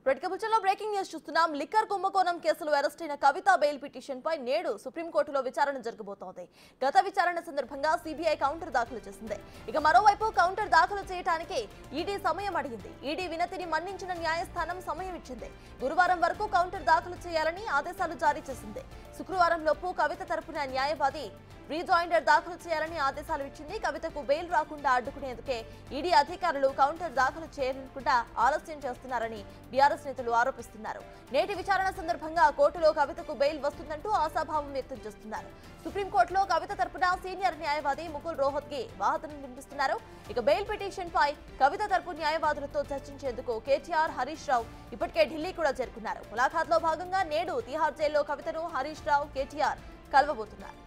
ప్రతికబుల్చలో breaking news చూస్తున్నాం liquor కుంభకోణం కేసులో అరెస్ట్ అయిన కవిత బెయిల్ పిటిషన్ పై నేడు సుప్రీంకోర్టులో విచారణ జరగబోతోంది గత విచారణ సందర్భంగా సిబిఐ కౌంటర్ దాఖలు చేసింది ఇక మరోవైపు కౌంటర్ దాఖలు చేయడానికి ఈడీ సమయం అడిగింది ఈడీ వినతిని మన్నించిన న్యాయస్థానం సమయం ఇచ్చింది గురువారం వరకు కౌంటర్ దాఖలు చేయాలని ఆదేశాలు జారీ చేసింది శుక్రవారం లోపు కవిత తరపున న్యాయవాది రీజాయిండర్ దాఖలు చేయాలని ఆదేశాలు ఇచ్చింది కవితకు బెయిల్ రాకుండా అడ్డుకునేందుకే ఈడీ అధికారులు కౌంటర్ దాఖలు చేయకుండా ఆలస్యం చేస్తున్నారని బీఆర్ఎస్ నేతలు ఆరోపిస్తున్నారు నేటి విచారణ సందర్భంగా కోర్టులో కవితకు బెయిల్ వస్తుందంటూ ఆశాభావం వ్యక్తం చేస్తున్నారు సుప్రీంకోర్టులో కవిత తరపున సీనియర్ న్యాయవాది ముకుల్ రోహత్గి వాదనలు వినిపిస్తున్నారు ఇక బెయిల్ పిటిషన్ పై కవిత తరపు న్యాయవాదులతో చర్చించేందుకు కేటీఆర్ హరీష్ రావు ఇప్పటికే ఢిల్లీ కూడా చేరుకున్నారు ములాఖాత్ లో భాగంగా నేడు తిహార్ జైల్లో కవితను హరీష్ రావు కేటీఆర్ కలవబోతున్నారు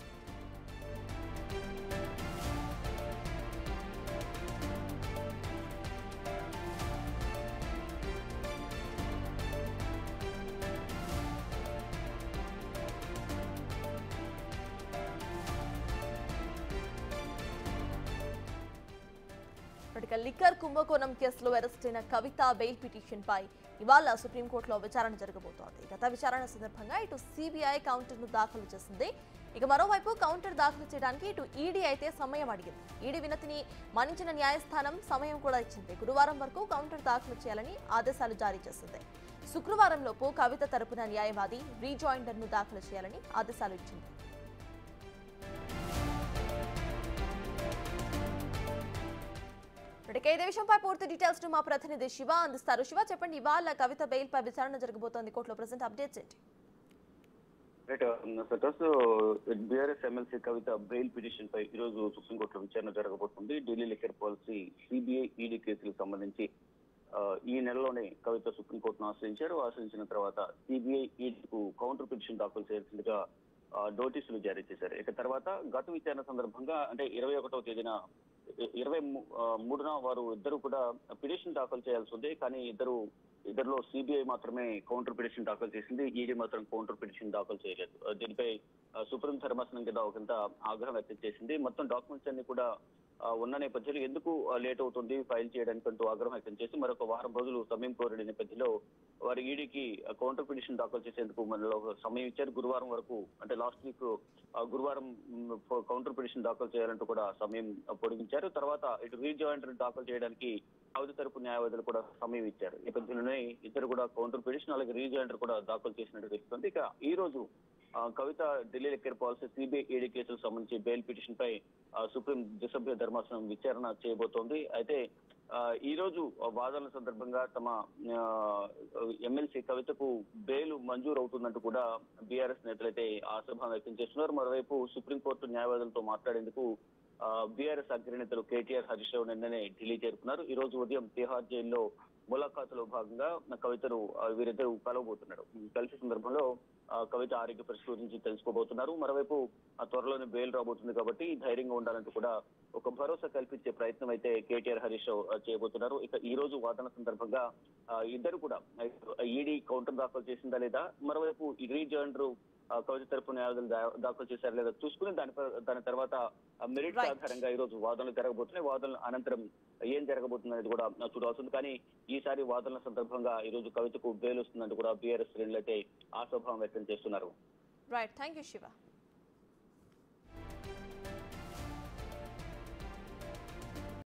ఇప్పటిక లిక్కర్ కుంభకోణం కేసులో అరెస్ట్ అయిన కవిత బెయిల్ పిటిషన్ పై ఇవాళ సుప్రీంకోర్టులో విచారణ జరగబోతోంది గత విచారణ సందర్భంగా ఇటు సిబిఐ కౌంటర్ ను దాఖలు చేసింది ఇక మరోవైపు కౌంటర్ దాఖలు చేయడానికి ఇటు ఈడీ అయితే సమయం అడిగింది ఈడీ వినతిని మన్నించిన న్యాయస్థానం సమయం కూడా ఇచ్చింది గురువారం వరకు కౌంటర్ దాఖలు చేయాలని ఆదేశాలు జారీ చేసింది శుక్రవారం లోపు కవిత తరపున న్యాయవాది రీజాయిండర్ ను దాఖలు చేయాలని ఆదేశాలు ఇచ్చింది ఇప్పటికే ఇదే విషయంపై పూర్తి డీటెయిల్స్ ను మా ప్రతినిధి శివ అందిస్తారు శివ చెప్పండి ఇవాళ కవిత బెయిల్ పై విచారణ జరగబోతోంది కోర్టులో ప్రజెంట్ అప్డేట్స్ ఏంటి రైట్ సతోస్ BRS MLC Kavitha bail petition పై ఈ రోజు సుప్రీంకోర్టులో విచారణ జరగబోతుంది Delhi liquor policy CBI ED కేసులకు సంబంధించి ఆ, ఈ నెలలోనే కవిత సుప్రీంకోర్టును ఆశ్రయించారు ఆశ్రయించిన తర్వాత సిబిఐ ఈడీకు కౌంటర్ పిటిషన్ దాఖలు చేయాల్సిందిగా ఆ, నోటీసులు జారీ చేశారు ఇక తర్వాత గత విచారణ సందర్భంగా అంటే ఇరవై ఒకటవ తేదీన ఇ- ఇరవై ము- ఆ, మూడున వారు ఇద్దరు కూడా పిటిషన్ దాఖలు చేయాల్సి ఉంది కానీ ఇద్దరు ఇద్దరిలో సిబిఐ మాత్రమే కౌంటర్ పిటిషన్ దాఖలు చేసింది ఈడీ మాత్రం కౌంటర్ పిటిషన్ దాఖలు చేయలేదు ఆ, దీనిపై ఆ, సుప్రీం ధర్మాసనం కింద ఒకంత ఆగ్రహం వ్యక్తం చేసింది మొత్తం డాక్యుమెంట్స్ అన్ని కూడా ఆ, ఉన్న నేపథ్యంలో ఎందుకు లేట్ అవుతుంది ఫైల్ చేయడానికి అంటూ ఆగ్రహం వ్యక్తం చేసి మరొక వారం రోజులు సమయం కోరిన నేపథ్యంలో వారు ఈడీకి కౌంటర్ పిటిషన్ దాఖలు చేసేందుకు మనలో ఒక సమయం ఇచ్చారు గురువారం వరకు అంటే లాస్ట్ వీక్ గురువారం మ్, కౌంటర్ పిటిషన్ దాఖలు చేయాలంటూ కూడా సమయం పొడిగించారు తర్వాత ఇటు రీజాయింట్ దాఖలు చేయడానికి అవధి తరపు న్యాయవాదులు కూడా సమయం ఇచ్చారు ఈ నేపథ్యంలోనే ఇద్దరు కూడా కౌంటర్ పిటిషన్ అలాగే రీజాయింట్ కూడా దాఖలు చేసినట్టు తెలుస్తుంది ఇక ఈ రోజు ఆ, Kavitha Delhi liquor policy CBI ED కేసులకు సంబంధించి బెయిల్ పిటిషన్ పై ఆ, సుప్రీం ద్విసభ్య ధర్మాసనం విచారణ చేయబోతోంది అయితే ఆ, ఈ రోజు వాదనల సందర్భంగా తమ ఆ, ఎమ్మెల్సీ కవితకు బెయిల్ మంజూరు అవుతుందంటూ కూడా బీఆర్ఎస్ నేతలైతే ఆశాభావం వ్యక్తం చేస్తున్నారు మరోవైపు సుప్రీంకోర్టు న్యాయవాదులతో మాట్లాడేందుకు బీఆర్ఎస్ అగ్రనేతలు కేటీఆర్ హరీష్ రావు నిన్ననే ఢిల్లీ చేరుకున్నారు ఈ రోజు ఉదయం తిహార్ జైల్లో ములాఖాతులో భాగంగా కవితను ఆ, వీరిద్దరు కలవబోతున్నారు ఈ కలిసే సందర్భంలో ఆ, కవిత ఆరోగ్య పరిస్థితి గురించి తెలుసుకోబోతున్నారు మరోవైపు ఆ త్వరలోనే బెయిల్ రాబోతుంది కాబట్టి ధైర్యంగా ఉండాలంటూ కూడా ఒక భరోసా కల్పించే ప్రయత్నం అయితే కేటీఆర్ హరీష్ రావు ఆ, చేయబోతున్నారు ఇక ఈ రోజు వాదన సందర్భంగా ఆ, ఇద్దరు కూడా ఈడీ కౌంటర్ దాఖలు చేసిందా లేదా మరోవైపు ఈ రీజాయిండర్ కవిత తరపు న్యాయవాదులు దా- దాఖలు చేశారా లేదా చూసుకుని దాని ప- దాని తర్వాత మెరిట్ Right. ఆధారంగా ఈ రోజు వాదనలు జరగబోతున్నాయి వాదనల అనంతరం ఏం జరగబోతుంది అనేది కూడా చూడాల్సింది కానీ ఈసారి వాదనల సందర్భంగా ఈ రోజు కవితకు బెయిల్ వస్తుందంటూ కూడా బీఆర్ఎస్ శ్రేణులు అయితే ఆశాభావం వ్యక్తం చేస్తున్నారు రైట్ థ్యాంక్ యూ శివ